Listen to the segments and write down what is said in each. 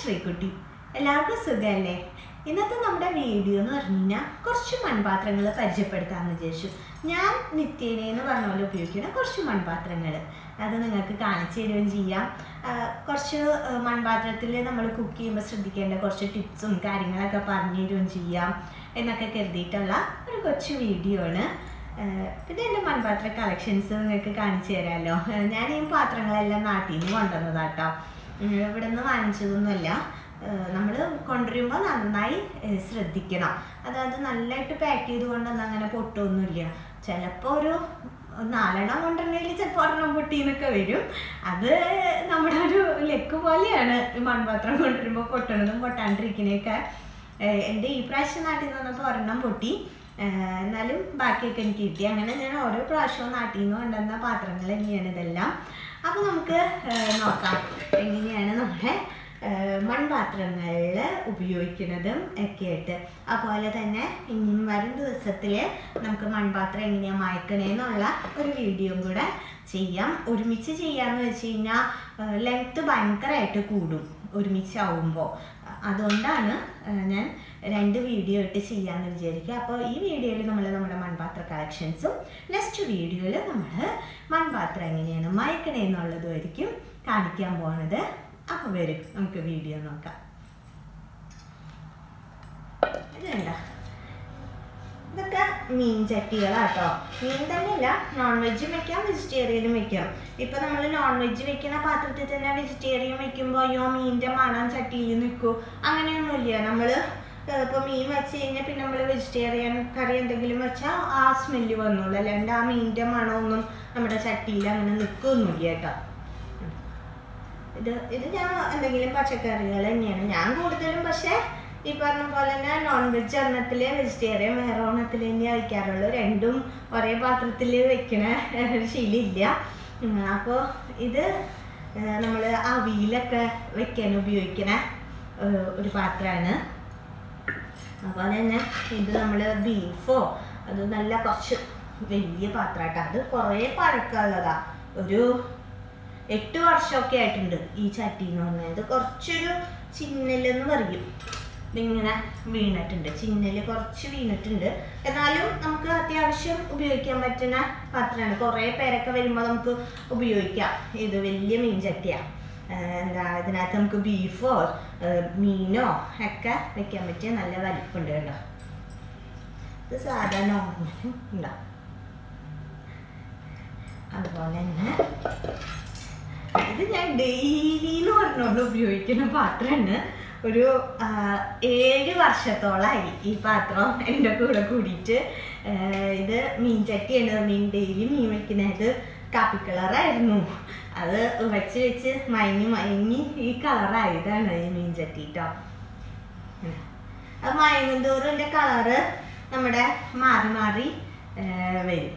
ശ്രീകുട്ടി എല്ലാവർക്കും സുഖമല്ലേ ഇന്നത്തെ നമ്മുടെ വീഡിയോ എന്ന് പറഞ്ഞു കഴിഞ്ഞാൽ കുറച്ച് മൺപാത്രങ്ങൾ പരിചയപ്പെടുത്താമെന്ന് വിചാരിച്ചു ഞാൻ നിത്യേന എന്ന് പറഞ്ഞ പോലെ ഉപയോഗിക്കുന്ന കുറച്ച് മൺപാത്രങ്ങൾ അത് നിങ്ങൾക്ക് കാണിച്ചു തരുകയും ചെയ്യാം ആ, കുറച്ച് മൺപാത്രത്തിൽ നമ്മൾ കുക്ക് ചെയ്യുമ്പോൾ ശ്രദ്ധിക്കേണ്ട കുറച്ച് ടിപ്സും കാര്യങ്ങളൊക്കെ പറഞ്ഞു തരുകയും ചെയ്യാം എന്നൊക്കെ കരുതിയിട്ടുള്ള ഒരു കൊച്ചു വീഡിയോ ആണ് ഏഹ് പിന്നെ എൻ്റെ മൺപാത്ര കളക്ഷൻസ് നിങ്ങൾക്ക് കാണിച്ചു തരാമല്ലോ ഏഹ് ഞാൻ ഈ പാത്രങ്ങളെല്ലാം നാട്ടിൽ നിന്ന് കൊണ്ടുവന്നതാട്ടോ ഉം ഇവിടെ നിന്ന് വാങ്ങിച്ചതൊന്നുമല്ല നമ്മൾ കൊണ്ടുവരുമ്പോൾ നന്നായി ഏഹ് ശ്രദ്ധിക്കണം അതായത് നല്ലതായിട്ട് പാക്ക് ചെയ്ത് കൊണ്ടുവന്ന് അങ്ങനെ പൊട്ടൊന്നുമില്ല ചിലപ്പോൾ ഒരു നാലെണ്ണം കൊണ്ടുവരണമെങ്കിൽ ചിലപ്പോൾ ഒരെണ്ണം പൊട്ടിന്നൊക്കെ വരും അത് നമ്മുടെ ഒരു ലെക്ക് പോലെയാണ് ഈ മൺപാത്രം കൊണ്ടുവരുമ്പോൾ പൊട്ടണതും പൊട്ടാണ്ടിരിക്കണേയൊക്കെ ഏഹ് എൻ്റെ ഈ പ്രാവശ്യം നാട്ടിൽ നിന്ന് വന്നപ്പോൾ ഒരെണ്ണം പൊട്ടി ഏഹ് എന്നാലും ബാക്കിയൊക്കെ എനിക്ക് കിട്ടി അങ്ങനെ ഞാൻ ഓരോ പ്രാവശ്യവും നാട്ടിൽ നിന്ന് കൊണ്ടുവന്ന പാത്രങ്ങൾ തന്നെയാണ് ഇതെല്ലാം അപ്പോൾ നമുക്ക് ഏഹ് നോക്കാം എങ്ങനെയാണ് നമ്മുടെ ഏഹ് മൺപാത്രങ്ങളിൽ ഉപയോഗിക്കുന്നതും ഒക്കെ ആയിട്ട് അതുപോലെ തന്നെ ഇനിയും വരും ദിവസത്തിൽ നമുക്ക് മൺപാത്രം എങ്ങനെയാണ് മായ്ക്കണേന്നുള്ള ഒരു വീഡിയോയും കൂടെ ചെയ്യാം ഒരുമിച്ച് ചെയ്യാന്ന് വെച്ച് കഴിഞ്ഞാൽ ലെങ്ത്ത് ഭയങ്കരമായിട്ട് കൂടും ഒരുമിച്ചാവുമ്പോൾ അതുകൊണ്ടാണ് ഏഹ് ഞാൻ രണ്ട് വീഡിയോ ആയിട്ട് ചെയ്യാമെന്ന് വിചാരിക്കുക അപ്പോൾ ഈ വീഡിയോയിൽ നമ്മൾ നമ്മുടെ മൺപാത്ര കളക്ഷൻസും നെക്സ്റ്റ് വീഡിയോയിൽ നമ്മൾ മൺപാത്രം എങ്ങനെയാണ് മയക്കണേന്നുള്ളതുമായിരിക്കും കാണിക്കാൻ പോകുന്നത് അപ്പോൾ വരും നമുക്ക് വീഡിയോ നോക്കാം ഇത് കണ്ടോ ഇതൊക്കെ മീൻ ചട്ടികളാട്ടോ മീൻ തന്നെയല്ല നോൺ വെജും വെക്കാം വെജിറ്റേറിയനും വെക്കാം ഇപ്പൊ നമ്മൾ നോൺ വെജ് വെക്കുന്ന പാത്രത്തിൽ തന്നെ വെജിറ്റേറിയൻ വെക്കുമ്പോൾ അയ്യോ മീനിന്റെ മണം ചട്ടിയിൽ നിൽക്കൂ അങ്ങനെയൊന്നുമില്ല നമ്മള് ഏഹ് ഇപ്പൊ മീൻ വെച്ച് കഴിഞ്ഞാൽ പിന്നെ നമ്മൾ വെജിറ്റേറിയൻ കറി എന്തെങ്കിലും വെച്ചാൽ ആ സ്മെല്ല് വന്നോളൂ അല്ലാണ്ട് ആ മീനിന്റെ മണമൊന്നും നമ്മുടെ ചട്ടിയിൽ അങ്ങനെ നിൽക്കൊന്നുമില്ല കേട്ടോ ഇത് ഇത് ഞാൻ എന്തെങ്കിലും പച്ചക്കറികൾ തന്നെയാണ് ഞാൻ കൂടുതലും പക്ഷേ ഈ പറഞ്ഞ പോലെ തന്നെ നോൺ വെജ് ഒരെണ്ണത്തില് വെജിറ്റേറിയൻ വേറെ ഒരെണ്ണത്തിൽ തന്നെയാണ് വയ്ക്കാറുള്ളൂ രണ്ടും ഒരേ പാത്രത്തിൽ വെക്കണ ഒരു ശീലമില്ല അപ്പോൾ ഇത് നമ്മൾ അവിയിലൊക്കെ വെക്കാൻ ഉപയോഗിക്കണ ഏഹ്, ഒരു പാത്രമാണ് അതുപോലെ തന്നെ ഇത് നമ്മൾ ബീഫോ അത് നല്ല കുറച്ച് വലിയ പാത്രമാട്ടോ അത് കുറേ പഴക്കമുള്ളതാ ഒരു എട്ട് വർഷമൊക്കെ ആയിട്ടുണ്ട് ഈ ചട്ടി എന്ന് പറഞ്ഞാൽ ഇത് കുറച്ചൊരു ചിന്നലെന്ന് പറയും ഇതിങ്ങനെ വീണിട്ടുണ്ട് ചിന്നല് കുറച്ച് വീണിട്ടുണ്ട് എന്നാലും നമുക്ക് അത്യാവശ്യം ഉപയോഗിക്കാൻ പറ്റുന്ന പാത്രമാണ് കുറേ പേരൊക്കെ വരുമ്പോൾ നമുക്ക് ഉപയോഗിക്കാം ഇത് വലിയ മീൻ ചട്ടിയാണ് എന്താ ഇതിനകത്ത് നമുക്ക് ബീഫോ മീനോ ഒക്കെ വെക്കാൻ പറ്റിയ നല്ല വലിപ്പമുണ്ട് കേട്ടോ ഇത് സാധാ നോർമൽ ഉണ്ടോ അതുപോലെ തന്നെ ഇത് ഞാൻ ഡെയിലി എന്ന് പറഞ്ഞുകൊണ്ട് ഉപയോഗിക്കുന്ന പാത്രമാണ് ഒരു ആ, ഏഴ് വർഷത്തോളമായി ഈ പാത്രം എൻ്റെ കൂടെ കൂടിയിട്ട് ആ, ഇത് മീൻ ചട്ടിയാണ് മീൻ ഡെയിലി മീൻ വെക്കുന്നത് കാപ്പി കളറായിരുന്നു അത് വെച്ച് വെച്ച് മയങ്ങി മയങ്ങി ഈ കളറായതാണ് ഈ മീൻ ചട്ടി കേട്ടോ അത് മയങ്ങും തോറും എൻ്റെ കളറ് നമ്മുടെ മാറി മാറി ആ, വരും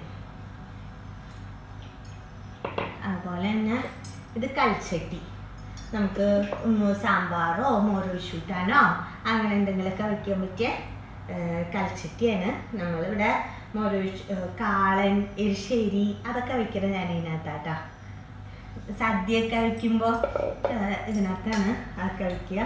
അതുപോലെ തന്നെ ഇത് കൽച്ചട്ടി നമുക്ക് ഉം സാമ്പാറോ മോരൊഴിച്ചൂട്ടാനോ അങ്ങനെ എന്തെങ്കിലുമൊക്കെ വെക്കാൻ പറ്റിയ ഏഹ്, കൽച്ചട്ടിയാണ് നമ്മളിവിടെ മോരൊഴിച്ച് ഏഹ്, കാളൻ എരിശ്ശേരി അതൊക്കെ വെക്കുന്നത് ഞാൻ ഇതിനകത്താട്ടാ സദ്യയൊക്കെ വയ്ക്കുമ്പോൾ ഇതിനകത്താണ് അതൊക്കെ വയ്ക്കുക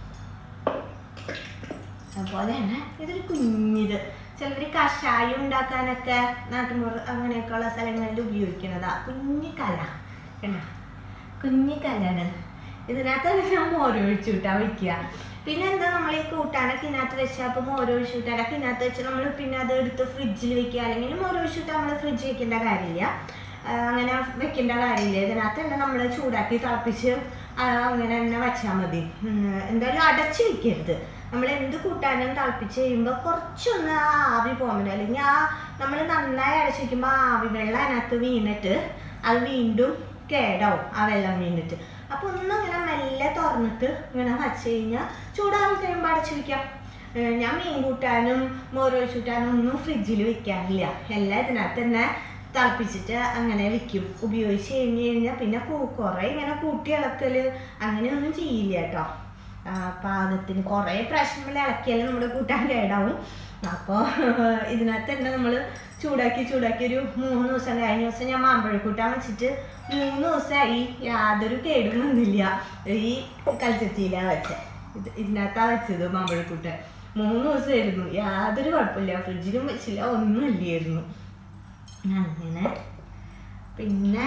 അതുപോലെ തന്നെ ഇതൊരു കുഞ്ഞിത് ചിലവർ കഷായം ഉണ്ടാക്കാനൊക്കെ നാട്ടുമ്പുറ അങ്ങനെയൊക്കെയുള്ള സ്ഥലങ്ങളിൽ ഉപയോഗിക്കുന്നതാ കുഞ്ഞി കല കണ്ടോ കുഞ്ഞി കലാണ് ഇതിനകത്ത് ഞാൻ മോരൊഴിച്ചു വിട്ടാ വയ്ക്കുക പിന്നെ എന്താ നമ്മൾ ഈ കൂട്ടാനൊക്കെ ഇതിനകത്ത് വെച്ചാൽ അപ്പോൾ മോരൊഴിച്ചു വിട്ടാലൊക്കെ ഇതിനകത്ത് വെച്ച് നമ്മൾ പിന്നെ അത് എടുത്ത് ഫ്രിഡ്ജിൽ വെക്കുക അല്ലെങ്കിൽ മോരൊഴിച്ചു വിട്ടാൽ നമ്മൾ ഫ്രിഡ്ജിൽ വെക്കേണ്ട കാര്യമില്ല ആ, അങ്ങനെ വെക്കേണ്ട കാര്യമില്ല ഇതിനകത്ത് തന്നെ നമ്മൾ ചൂടാക്കി തിളപ്പിച്ച് ആ, അങ്ങനെ തന്നെ വെച്ചാൽ മതി ഉം, എന്തായാലും അടച്ച് വെക്കരുത് നമ്മൾ എന്ത് കൂട്ടാനും തിളപ്പിച്ച് കഴിയുമ്പോൾ കുറച്ചൊന്ന് ആ ആവി പോകാൻ പറ്റും അല്ലെങ്കിൽ ആ നമ്മൾ നന്നായി അടച്ച് വെക്കുമ്പോൾ ആ ആവി വെള്ളം അതിനകത്ത് വീണിട്ട് അത് വീണ്ടും കേടാവും ആ വെള്ളം വീണിട്ട് അപ്പോൾ ഒന്നും ഇങ്ങനെ മെല്ലെ തുറന്നിട്ട് ഇങ്ങനെ വച്ച് കഴിഞ്ഞാൽ ചൂടാറി കഴിയുമ്പോൾ അടച്ച് വെക്കാം ഏഹ് ഞാൻ മീൻ കൂട്ടാനും മോരൊഴിച്ച് കൂട്ടാനും ഒന്നും ഫ്രിഡ്ജിൽ വെക്കാറില്ല എല്ലാം ഇതിനകത്ത് തന്നെ തിളപ്പിച്ചിട്ട് അങ്ങനെ വെക്കും ഉപയോഗിച്ച് കഴിഞ്ഞ് കഴിഞ്ഞാൽ പിന്നെ കൂ- കുറേ ഇങ്ങനെ കൂട്ടി ഇളക്കൽ അങ്ങനെയൊന്നും ചെയ്യില്ല കേട്ടോ ആ, പാകത്തിന് കുറേ പ്രാവശ്യം നമ്മൾ ഇളക്കിയാലും നമ്മുടെ കൂട്ടാൻ കേടാവും അപ്പോൾ ഇതിനകത്ത് തന്നെ നമ്മൾ ചൂടാക്കി ചൂടാക്കി ഒരു മൂന്ന് ദിവസം കഴിഞ്ഞ ദിവസം ഞാൻ മാമ്പഴ കൂട്ടാൻ വെച്ചിട്ട് മൂന്ന് ദിവസമായി യാതൊരു കേടും വന്നില്ല ഈ കൽച്ചത്തിയിലാണ് വെച്ചത് ഇത് ഇതിനകത്താ വെച്ചത് മാമ്പഴക്കൂട്ടൻ മൂന്ന് ദിവസമായിരുന്നു യാതൊരു കുഴപ്പമില്ല ഫ്രിഡ്ജിലും വെച്ചില്ല ഒന്നും ഇല്ലായിരുന്നു അങ്ങനെ പിന്നെ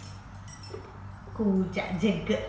കൂജ ജഗ്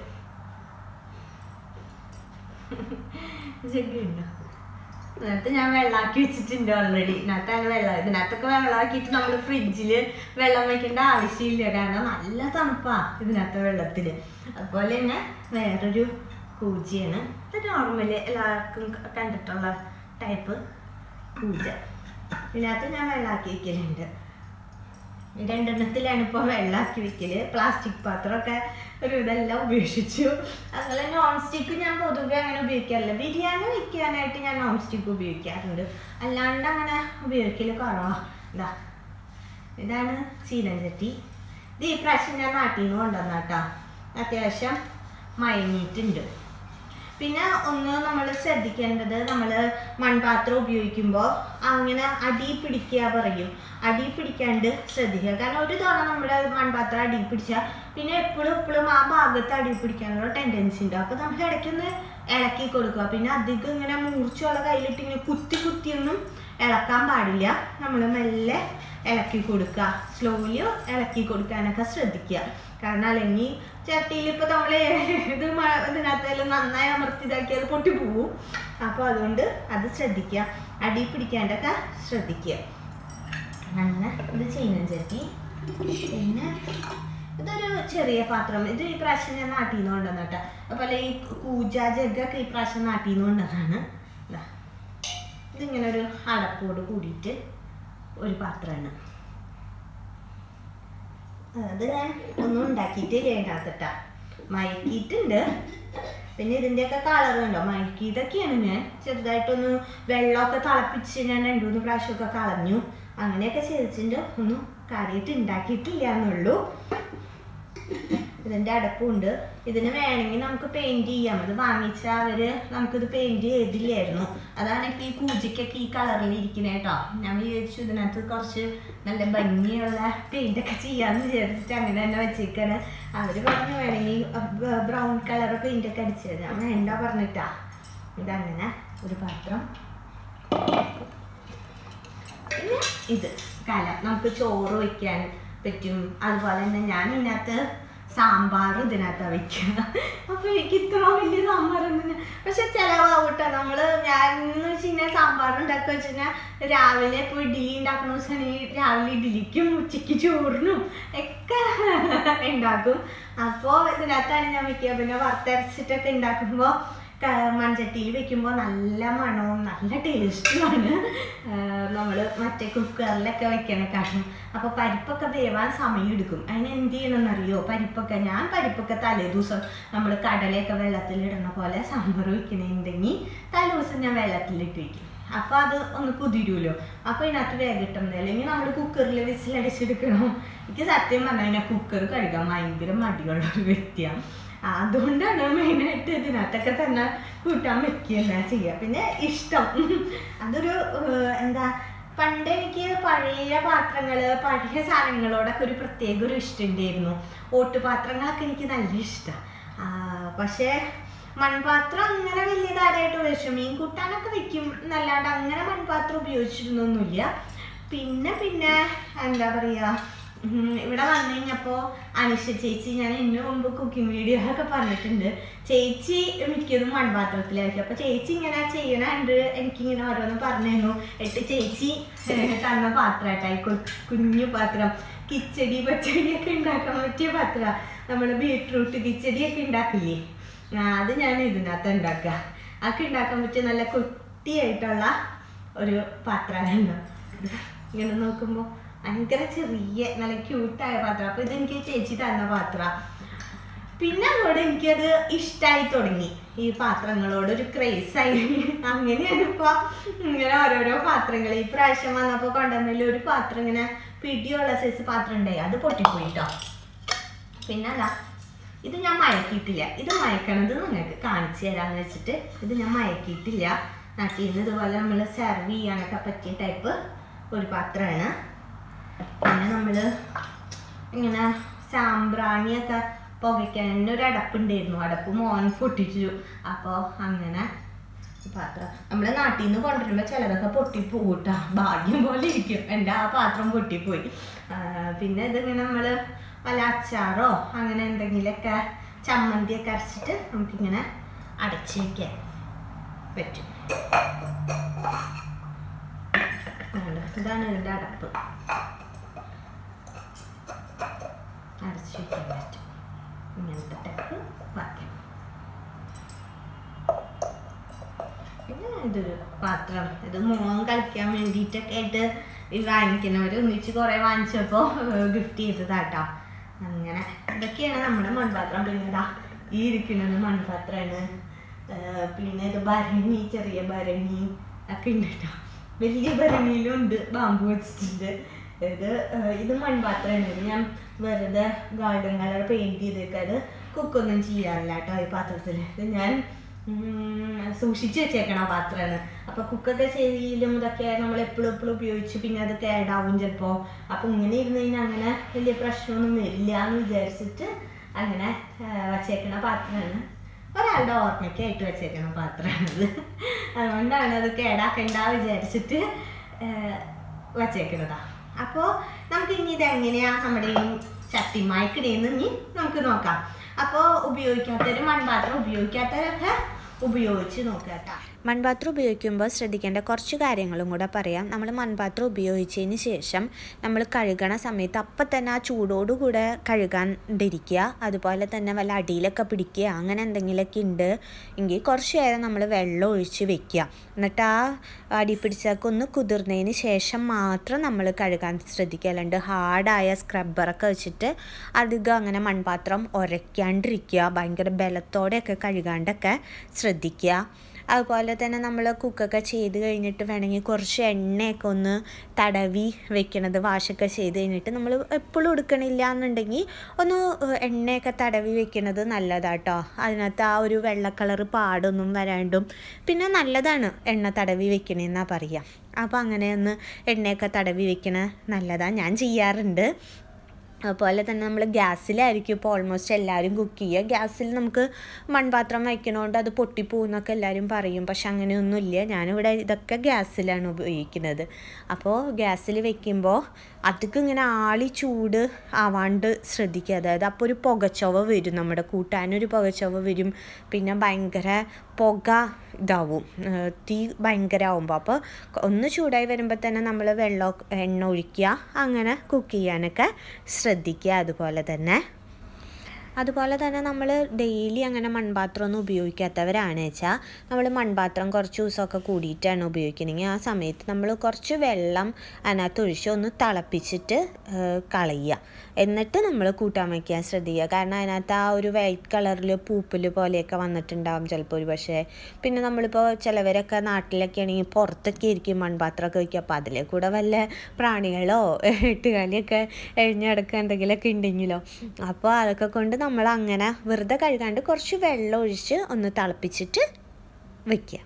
ജഗ് ഉണ്ടോ ഇതിനകത്ത് ഞാൻ വെള്ളാക്കി വെച്ചിട്ടുണ്ട് ഓൾറെഡി ഇതിനകത്താണ് വെള്ളം ഇതിനകത്തൊക്കെ വെള്ളമാക്കിയിട്ട് നമ്മൾ ഫ്രിഡ്ജിൽ വെള്ളം വെക്കേണ്ട ആവശ്യമില്ല കാരണം നല്ല തണുപ്പാ ഇതിനകത്തെ വെള്ളത്തിൽ അതുപോലെ തന്നെ വേറൊരു കൂജയാണ് ഇത് നോർമലി എല്ലാവർക്കും ക- കണ്ടിട്ടുള്ള ടൈപ്പ് കൂജ ഇതിനകത്ത് ഞാൻ വെള്ളാക്കി വെക്കലുണ്ട് ഈ രണ്ടെണ്ണത്തിലാണ് ഇപ്പോൾ വെള്ളാക്കി വെക്കല് പ്ലാസ്റ്റിക് പാത്രമൊക്കെ ഒരു ഇതെല്ലാം ഉപേക്ഷിച്ചു അതുപോലെ നോൺ സ്റ്റിക്ക് ഞാൻ പൊതുവെ അങ്ങനെ ഉപയോഗിക്കാറില്ല ബിരിയാണി വെക്കാനായിട്ട് ഞാൻ നോൺ സ്റ്റിക്ക് ഉപയോഗിക്കാറുണ്ട് അല്ലാണ്ട് അങ്ങനെ ഉപയോഗിക്കൽ കുറവാ ഇതാ ഇതാണ് ചീനച്ചട്ടി ഇത് ഈ പ്രാവശ്യം ഞാൻ നാട്ടിൽ നിന്ന് കൊണ്ടുവന്ന കേട്ടോ അത്യാവശ്യം മയങ്ങിയിട്ടുണ്ട് പിന്നെ ഒന്ന് നമ്മൾ ശ്രദ്ധിക്കേണ്ടത് നമ്മൾ മൺപാത്രം ഉപയോഗിക്കുമ്പോൾ അങ്ങനെ അടി പിടിക്കുക പറയും അടി പിടിക്കാണ്ട് ശ്രദ്ധിക്കുക കാരണം ഒരു തവണ നമ്മുടെ മൺപാത്രം അടി പിടിച്ചാൽ പിന്നെ എപ്പോഴും എപ്പോഴും ആ ഭാഗത്ത് അടി പിടിക്കാനുള്ള ടെൻഡൻസി ഉണ്ട് അപ്പോൾ നമ്മൾ ഇടയ്ക്കൊന്ന് ഇളക്കി കൊടുക്കുക പിന്നെ അധികം ഇങ്ങനെ മൂർച്ചയുള്ള കയ്യിലിട്ട് ഇങ്ങനെ കുത്തി കുത്തിയൊന്നും ഇളക്കാൻ പാടില്ല നമ്മൾ മെല്ലെ ഇളക്കി കൊടുക്കുക സ്ലോലി ഇളക്കി കൊടുക്കാനൊക്കെ ശ്രദ്ധിക്കുക കാരണം അല്ലെങ്കിൽ ചട്ടിയിൽ ഇപ്പോൾ നമ്മൾ ഇത് മ- ഇതിനകത്തെല്ലാം നന്നായി അമർത്തി ഇതാക്കിയത് പൊട്ടി പോവും അപ്പോൾ അതുകൊണ്ട് അത് ശ്രദ്ധിക്കുക അടി പിടിക്കാണ്ടൊക്കെ ശ്രദ്ധിക്കുക അങ്ങനെ ഇത് ചീനൻ ചട്ടി പിന്നെ ഇതൊരു ചെറിയ പാത്രം ഇത് ഈ പ്രാവശ്യം ഞാൻ നാട്ടിൽ നിന്ന് കൊണ്ടുവന്ന കേട്ടോ അതുപോലെ ഈ കൂജ ജഗ്ഗൊക്കെ ഈ പ്രാവശ്യം നാട്ടിൽ നിന്ന് കൊണ്ടുവന്നതാണ് ഇതാ ഇതിങ്ങനെ ഒരു അടപ്പോട് കൂടിയിട്ട് ഒരു പാത്രമാണ് അത് ഞാൻ ഒന്നും ഉണ്ടാക്കിയിട്ട് ഇതിനകത്തിട്ടാ മയക്കിയിട്ടുണ്ട് പിന്നെ ഇതിൻ്റെയൊക്കെ കളർ കണ്ടോ മയക്കിയതൊക്കെയാണ് ഞാൻ ചെറുതായിട്ടൊന്ന് വെള്ളമൊക്കെ തിളപ്പിച്ച് ഞാൻ രണ്ടു മൂന്ന് പ്രാവശ്യമൊക്കെ കളഞ്ഞു അങ്ങനെയൊക്കെ ചെയ്തിട്ടുണ്ട് ഒന്നും കാര്യമായിട്ട് ഉണ്ടാക്കിയിട്ടില്ല എന്നുള്ളൂ ഇതിന്റെ അടപ്പുണ്ട് ഇതിന് വേണമെങ്കിൽ നമുക്ക് പെയിന്റ് ചെയ്യാം ഇത് വാങ്ങിച്ച അവര് നമുക്കിത് പെയിന്റ് ചെയ്തില്ലായിരുന്നു അതാണ് ഇപ്പൊ ഈ കൂജിക്കൊക്കെ ഈ കളറിൽ ഇരിക്കുന്നത് കേട്ടോ ഞാൻ വിചാരിച്ചു ഇതിനകത്ത് കുറച്ച് നല്ല ഭംഗിയുള്ള പെയിന്റ് ഒക്കെ ചെയ്യാന്ന് വിചാരിച്ചിട്ട് അങ്ങനെ തന്നെ വെച്ചേക്കാണ് അവര് പറഞ്ഞു വേണമെങ്കിൽ ബ്രൗൺ കളർ പെയിന്റ് ഒക്കെ അടിച്ചത് ഞാൻ വേണ്ട പറഞ്ഞിട്ടാ ഇതങ്ങനെ ഒരു പാത്രം പിന്നെ ഇത് കല നമുക്ക് ചോറ് വെക്കാൻ പറ്റും അതുപോലെ തന്നെ ഞാൻ ഇതിനകത്ത് സാമ്പാർ ഇതിനകത്താണ് വെക്കുക അപ്പൊ എനിക്ക് ഇത്ര വലിയ സാമ്പാറൊന്നും പക്ഷെ ചിലവാവട്ടെ നമ്മള് ഞാൻ എന്ന് വെച്ച് കഴിഞ്ഞാൽ സാമ്പാർ ഉണ്ടാക്കുക വെച്ച് കഴിഞ്ഞാൽ രാവിലെ ഇപ്പോൾ ഇഡ്ഡലി ഉണ്ടാക്കുന്ന ദിവസമാണെങ്കിൽ രാവിലെ ഇഡ്ഡലിക്കും ഉച്ചയ്ക്ക് ചോറിനും ഒക്കെ ഉണ്ടാക്കും അപ്പോൾ ഇതിനകത്താണ് ഞാൻ വെക്കുക പിന്നെ വറുത്തരച്ചിട്ടൊക്കെ ഉണ്ടാക്കുമ്പോൾ മൺചട്ടിയിൽ വെക്കുമ്പോൾ നല്ല മണവും നല്ല ടേസ്റ്റുമാണ് നമ്മൾ മറ്റേ കുക്കറിലൊക്കെ വെക്കണേക്കാട്ടും അപ്പോൾ പരിപ്പൊക്കെ വേവാൻ സമയം എടുക്കും അതിന് എന്ത് ചെയ്യണമെന്നറിയോ പരിപ്പൊക്കെ ഞാൻ പരിപ്പൊക്കെ തലേ ദിവസം നമ്മൾ കടലയൊക്കെ വെള്ളത്തിലിടുന്ന പോലെ സാമ്പാർ വെക്കണമെന്നുണ്ടെങ്കിൽ തലേ ദിവസം ഞാൻ വെള്ളത്തിലിട്ട് വെക്കും അപ്പോൾ അത് ഒന്ന് കുതിരുമല്ലോ അപ്പോൾ ഇതിനകത്ത് വേഗം കിട്ടുന്നത് അല്ലെങ്കിൽ നമ്മൾ കുക്കറിൽ വിസിലടിച്ചെടുക്കണം എനിക്ക് സത്യം പറഞ്ഞു കഴിഞ്ഞാൽ കുക്കർ കഴുകാൻ ഭയങ്കര മടിയുള്ള ഒരു വ്യക്തിയാണ് അതുകൊണ്ടാണ് മെയിനായിട്ട് ഇതിനകത്തൊക്കെ തന്നെ കൂട്ടാൻ വെക്കുകയല്ല ചെയ്യുക പിന്നെ ഇഷ്ടം അതൊരു ഏഹ്, എന്താ പണ്ട് എനിക്ക് പഴയ പാത്രങ്ങൾ പഴയ സാധനങ്ങളോടൊക്കെ ഒരു പ്രത്യേക ഒരു ഇഷ്ടം ഉണ്ടായിരുന്നു ഓട്ടുപാത്രങ്ങളൊക്കെ എനിക്ക് നല്ല ഇഷ്ടമാണ് പക്ഷേ മൺപാത്രം അങ്ങനെ വലിയ കാര്യമായിട്ട് ഉപയോഗിച്ചു മീൻ കൂട്ടാനൊക്കെ വെക്കും എന്നല്ലാണ്ട് അങ്ങനെ മൺപാത്രം ഉപയോഗിച്ചിരുന്നൊന്നുമില്ല പിന്നെ പിന്നെ എന്താ പറയുക ഉം, ഇവിടെ വന്നു കഴിഞ്ഞപ്പോൾ അനുഷ ചേച്ചി ഞാൻ ഇതിനു മുമ്പ് കുക്കിംഗ് വീഡിയോ ഒക്കെ പറഞ്ഞിട്ടുണ്ട് ചേച്ചി മിക്കതും മൺപാത്രത്തിലായിരിക്കും അപ്പോൾ ചേച്ചി ഇങ്ങനെ ചെയ്യണുണ്ട് എനിക്കിങ്ങനെ ഓരോന്ന് പറഞ്ഞു തന്നു എന്നിട്ട് ചേച്ചി ഏഹ്, തന്ന പാത്രമായിട്ടായി കുഞ്ഞു പാത്രം കിച്ചടി പച്ചടിയൊക്കെ ഉണ്ടാക്കാൻ പറ്റിയ പാത്രം നമ്മൾ ബീട്രൂട്ട് കിച്ചടിയൊക്കെ ഉണ്ടാക്കില്ലേ ആ, അത് ഞാൻ ഇതിനകത്ത് ഉണ്ടാക്കുക അതൊക്കെ ഉണ്ടാക്കാൻ പറ്റിയ നല്ല കുട്ടിയായിട്ടുള്ള ഒരു പാത്രമാണ് ഇങ്ങനെ നോക്കുമ്പോൾ ഭയങ്കര ചെറിയ നല്ല ക്യൂട്ടായ പാത്രം അപ്പൊ ഇതെനിക്ക് ചേച്ചി തന്ന പാത്ര പിന്നെ അങ്ങോട്ട് എനിക്കത് ഇഷ്ടമായി തുടങ്ങി ഈ പാത്രങ്ങളോട് ഒരു ക്രേസ് ആയി അങ്ങനെയാണ് ഇപ്പൊ ഇങ്ങനെ ഓരോരോ പാത്രങ്ങൾ ഈ പ്രാവശ്യം വന്നപ്പോൾ കൊണ്ടുവന്നതിൽ ഒരു പാത്രം ഇങ്ങനെ പിടിയുള്ള സൈസ് പാത്രം ഉണ്ടായി അത് പൊട്ടിപ്പോയി കേട്ടോ പിന്നെ അതാ ഇത് ഞാൻ മയക്കിയിട്ടില്ല ഇത് മയക്കണത് നിങ്ങൾക്ക് കാണിച്ചു തരാന്ന് വെച്ചിട്ട് ഇത് ഞാൻ മയക്കിയിട്ടില്ല നാട്ടിൽ നിന്ന് ഇതുപോലെ നമ്മൾ സെർവ് ചെയ്യാനൊക്കെ പറ്റിയ ടൈപ്പ് ഒരു പാത്രമാണ് പിന്നെ നമ്മൾ ഇങ്ങനെ സാമ്പ്രാണിയൊക്കെ പുകയ്ക്കാൻ തന്നെ ഒരു അടപ്പുണ്ടായിരുന്നു അടപ്പ് മോൻ പൊട്ടിച്ചു അപ്പോൾ അങ്ങനെ പാത്രം നമ്മുടെ നാട്ടിൽ നിന്ന് കൊണ്ടുവരുമ്പോൾ ചിലതൊക്കെ പൊട്ടിപ്പോകൂട്ടാ ഭാഗ്യം പോലെ ഇരിക്കും എൻ്റെ ആ പാത്രം പൊട്ടിപ്പോയി ആ, പിന്നെ ഇതിങ്ങനെ നമ്മൾ വല്ല അച്ചാറോ അങ്ങനെ എന്തെങ്കിലുമൊക്കെ ചമ്മന്തിയൊക്കെ അരച്ചിട്ട് നമുക്കിങ്ങനെ അടച്ച് വയ്ക്കാൻ പറ്റും ആണ്. ഇതാണ് ഇതിൻ്റെ അടപ്പ് അടച്ച് വയ്ക്കാൻ പറ്റും ഇങ്ങനത്തെ ടപ്പ് വാക്യം പിന്നെ ഇതൊരു പാത്രം ഇത് മോൻ കളിക്കാൻ വേണ്ടിയിട്ടൊക്കെ ആയിട്ട് ഈ വാങ്ങിക്കുന്നവർ ഒന്നിച്ച് കുറേ വാങ്ങിച്ചപ്പോൾ ഗിഫ്റ്റ് ചെയ്തതാട്ടോ അങ്ങനെ ഇതൊക്കെയാണ് നമ്മുടെ മൺപാത്രം പിന്നെ ഇതാ ഈ ഇരിക്കുന്നത് മൺപാത്രമാണ് പിന്നെ ഇത് ഭരണി ചെറിയ ഭരണി ഒക്കെ ഉണ്ട് കേട്ടോ വലിയ ഭരണിയിലും ഉണ്ട് ബാമ്പു വെച്ചിട്ടുണ്ട് ഇത് ഏഹ്, ഇത് മൺപാത്രമാണ് ഇത് ഞാൻ വെറുതെ ഗോൾഡൻ കളർ പെയിന്റ് ചെയ്തേക്കത് കുക്കൊന്നും ചെയ്യാറില്ല കേട്ടോ ഈ പാത്രത്തിൽ ഇത് ഞാൻ ഉം, സൂക്ഷിച്ച് വെച്ചേക്കണ പാത്രമാണ് അപ്പൊ കുക്കൊക്കെ ചെയ്യലും ഇതൊക്കെ നമ്മൾ എപ്പോഴും എപ്പോഴും ഉപയോഗിച്ച് പിന്നെ അത് കേടാവും ചിലപ്പോ അപ്പൊ ഇങ്ങനെ ഇരുന്ന് കഴിഞ്ഞാൽ അങ്ങനെ വലിയ പ്രശ്നമൊന്നും വരില്ല എന്ന് വിചാരിച്ചിട്ട് അങ്ങനെ ആ, വച്ചേക്കണ പാത്രമാണ് ഒരാളുടെ ഓർമ്മയ്ക്കായിട്ട് വെച്ചേക്കണ പാത്രമാണത് അതുകൊണ്ടാണ് അത് കേടാക്കണ്ട വിചാരിച്ചിട്ട് ആ, വച്ചേക്കണതാ അപ്പോൾ നമുക്ക് ഇനി ഇതെങ്ങനെയാ നമ്മുടെ ഈ ചട്ടിമായ്ക്കിടേന്ന് ഇനി നമുക്ക് നോക്കാം അപ്പോൾ ഉപയോഗിക്കാത്തവരും മൺപാത്രം ഉപയോഗിക്കാത്തവരൊക്കെ ഉപയോഗിച്ച് നോക്കാം കേട്ടോ മൺപാത്രം ഉപയോഗിക്കുമ്പോൾ ശ്രദ്ധിക്കേണ്ട കുറച്ച് കാര്യങ്ങളും കൂടെ പറയാം നമ്മൾ മൺപാത്രം ഉപയോഗിച്ചതിന് ശേഷം നമ്മൾ കഴുകണ സമയത്ത് അപ്പം തന്നെ ആ ചൂടോടുകൂടെ കഴുകാണ്ടിരിക്കുക അതുപോലെ തന്നെ വല്ല അടിയിലൊക്കെ പിടിക്കുക അങ്ങനെ എന്തെങ്കിലുമൊക്കെ ഉണ്ട് എങ്കിൽ കുറച്ച് നേരം നമ്മൾ വെള്ളം ഒഴിച്ച് വെക്കുക എന്നിട്ട് ആ അടി പിടിച്ചൊക്കെ ഒന്ന് കുതിർന്നതിന് ശേഷം മാത്രം നമ്മൾ കഴുകാൻ ശ്രദ്ധിക്കുക അല്ലാണ്ട് ഹാർഡായ സ്ക്രബ്ബറൊക്കെ വെച്ചിട്ട് അധികം അങ്ങനെ മൺപാത്രം ഉരയ്ക്കാണ്ടിരിക്കുക ഭയങ്കര ബലത്തോടെയൊക്കെ കഴുകാണ്ടൊക്കെ ശ്രദ്ധിക്കുക അതുപോലെ തന്നെ നമ്മൾ കുക്കൊക്കെ ചെയ്ത് കഴിഞ്ഞിട്ട് വേണമെങ്കിൽ കുറച്ച് എണ്ണയൊക്കെ ഒന്ന് തടവി വെക്കണത് വാഷൊക്കെ ചെയ്ത് കഴിഞ്ഞിട്ട് നമ്മൾ എപ്പോഴും എടുക്കണില്ല എന്നുണ്ടെങ്കിൽ ഒന്ന് ഏഹ്, എണ്ണയൊക്കെ തടവി വെക്കണത് നല്ലതാട്ടോ അതിനകത്ത് ആ ഒരു വെള്ള കളർ പാടൊന്നും വരാണ്ടും പിന്നെ നല്ലതാണ് എണ്ണ തടവി വെക്കണേന്നാണ് പറയുക അപ്പോൾ അങ്ങനെ ഒന്ന് എണ്ണയൊക്കെ തടവി വെക്കണ നല്ലതാണ് ഞാൻ ചെയ്യാറുണ്ട് അതുപോലെ തന്നെ നമ്മൾ ഗ്യാസിലായിരിക്കും ഇപ്പോൾ ഓൾമോസ്റ്റ് എല്ലാവരും കുക്ക് ചെയ്യുക ഗ്യാസിൽ നമുക്ക് മൺപാത്രം വയ്ക്കണോണ്ട് അത് പൊട്ടിപ്പോകുന്നൊക്കെ എല്ലാവരും പറയും പക്ഷെ അങ്ങനെയൊന്നുമില്ല ഞാനിവിടെ ഇതൊക്കെ ഗ്യാസിലാണ് ഉപയോഗിക്കുന്നത് അപ്പോൾ ഗ്യാസിൽ വെക്കുമ്പോൾ അതൊക്കെ ഇങ്ങനെ ആളി ചൂട് ആവാണ്ട് ശ്രദ്ധിക്കുക അതായത് അപ്പോൾ ഒരു പുകച്ചൊവ വരും നമ്മുടെ കൂട്ടാനൊരു പുകച്ചൊവ വരും പിന്നെ ഭയങ്കര പുക ഇതാവും ഏഹ് തീ ഭയങ്കര ആവുമ്പോൾ അപ്പോൾ ഒന്ന് ചൂടായി വരുമ്പോൾ തന്നെ നമ്മൾ വെള്ളം എണ്ണ ഒഴിക്കുക അങ്ങനെ കുക്ക് ചെയ്യാനൊക്കെ ശ്രദ്ധിക്കുക അതുപോലെ തന്നെ അതുപോലെ തന്നെ നമ്മൾ ഡെയിലി അങ്ങനെ മൺപാത്രം ഒന്നും ഉപയോഗിക്കാത്തവരാണ് വെച്ചാൽ നമ്മൾ മൺപാത്രം കുറച്ച് ദിവസമൊക്കെ കൂടിയിട്ടാണ് ഉപയോഗിക്കണമെങ്കിൽ ആ സമയത്ത് നമ്മൾ കുറച്ച് വെള്ളം അതിനകത്ത് ഒഴിച്ച് ഒന്ന് തിളപ്പിച്ചിട്ട് ഏഹ്, കളയുക എന്നിട്ട് നമ്മൾ കൂട്ടാൻ വയ്ക്കാൻ ശ്രദ്ധിക്കുക കാരണം അതിനകത്ത് ആ ഒരു വൈറ്റ് കളറിൽ പൂപ്പൽ പോലെയൊക്കെ വന്നിട്ടുണ്ടാകും ചിലപ്പോൾ ഒരു പക്ഷേ പിന്നെ നമ്മളിപ്പോൾ ചിലവരൊക്കെ നാട്ടിലൊക്കെ ആണെങ്കിൽ പുറത്തൊക്കെ ആയിരിക്കും മൺപാത്രമൊക്കെ വയ്ക്കുക അപ്പോൾ അതിലെ കൂടെ വല്ല പ്രാണികളോ എട്ടുകാലിയൊക്കെ എഴിഞ്ഞടക്കുക എന്തെങ്കിലുമൊക്കെ ഉണ്ടെങ്കിലോ അപ്പോൾ അതൊക്കെ കൊണ്ട് നമ്മൾ അങ്ങനെ വെറുതെ കഴുകാണ്ട് കുറച്ച് വെള്ളം ഒഴിച്ച് ഒന്ന് തിളപ്പിച്ചിട്ട് വെക്കുക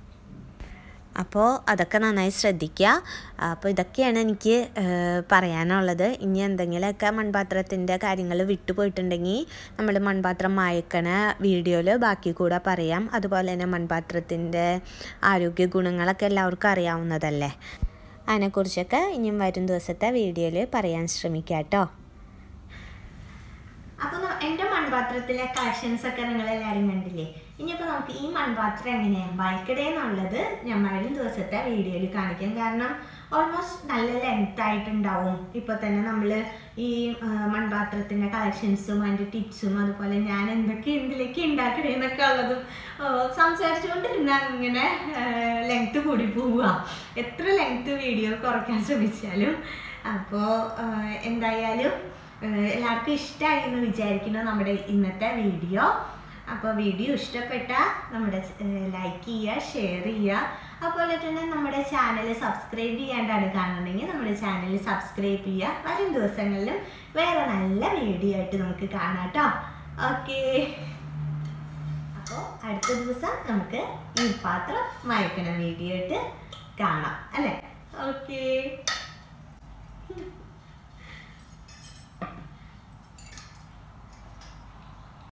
അപ്പോൾ അതൊക്കെ നന്നായി ശ്രദ്ധിക്കുക അപ്പോൾ ഇതൊക്കെയാണ് എനിക്ക് ഏഹ്, പറയാനുള്ളത് ഇനി എന്തെങ്കിലുമൊക്കെ മൺപാത്രത്തിൻ്റെ കാര്യങ്ങൾ വിട്ടുപോയിട്ടുണ്ടെങ്കിൽ നമ്മൾ മൺപാത്രം മായക്കണ വീഡിയോയിൽ ബാക്കി കൂടെ പറയാം അതുപോലെ തന്നെ മൺപാത്രത്തിൻ്റെ ആരോഗ്യ ഗുണങ്ങളൊക്കെ എല്ലാവർക്കും അറിയാവുന്നതല്ലേ അതിനെക്കുറിച്ചൊക്കെ ഇനിയും വരും ദിവസത്തെ വീഡിയോയിൽ പറയാൻ ശ്രമിക്കാം കേട്ടോ അപ്പൊ ന- എന്റെ മൺപാത്രത്തിലെ കളക്ഷൻസ് ഒക്കെ നിങ്ങൾ എല്ലാവരും കണ്ടില്ലേ ഇനിയിപ്പോ നമുക്ക് ഈ മൺപാത്രം എങ്ങനെയാണ് ബൈക്കടേന്നുള്ളത് ഞാൻ വരും ദിവസത്തെ വീഡിയോയിൽ കാണിക്കാം കാരണം ഓൾമോസ്റ്റ് നല്ല ലെങ്ത് ആയിട്ടുണ്ടാവും ഇപ്പൊ തന്നെ നമ്മൾ ഈ ആ, മൺപാത്രത്തിന്റെ കളക്ഷൻസും അതിന്റെ ടിപ്സും അതുപോലെ ഞാൻ എന്തൊക്കെ എന്തിലേക്ക് ഉണ്ടാക്കണേന്നൊക്കെ ഉള്ളതും ആ, സംസാരിച്ചുകൊണ്ടിരുന്ന ഇങ്ങനെ ലെങ്ത് കൂടി പോവുക എത്ര ലെങ്ത് വീഡിയോ കുറയ്ക്കാൻ ശ്രമിച്ചാലും അപ്പോൾ എന്തായാലും ഏഹ് എല്ലാവർക്കും ഇഷ്ടമായി എന്ന് വിചാരിക്കുന്നു നമ്മുടെ ഇന്നത്തെ വീഡിയോ അപ്പോൾ വീഡിയോ ഇഷ്ടപ്പെട്ട നമ്മുടെ ലൈക്ക് ചെയ്യുക ഷെയർ ചെയ്യുക അതുപോലെ തന്നെ നമ്മുടെ ചാനൽ സബ്സ്ക്രൈബ് ചെയ്യാണ്ടാണ് കാണുന്നുണ്ടെങ്കിൽ നമ്മുടെ ചാനൽ സബ്സ്ക്രൈബ് ചെയ്യുക വരും ദിവസങ്ങളിലും വേറെ നല്ല വീഡിയോ ആയിട്ട് നമുക്ക് കാണാം കേട്ടോ ഓക്കേ അപ്പോൾ അടുത്ത ദിവസം നമുക്ക് ഈ പാത്രം വായിക്കണ വീഡിയോ ആയിട്ട് കാണാം അല്ലേ ഓക്കേ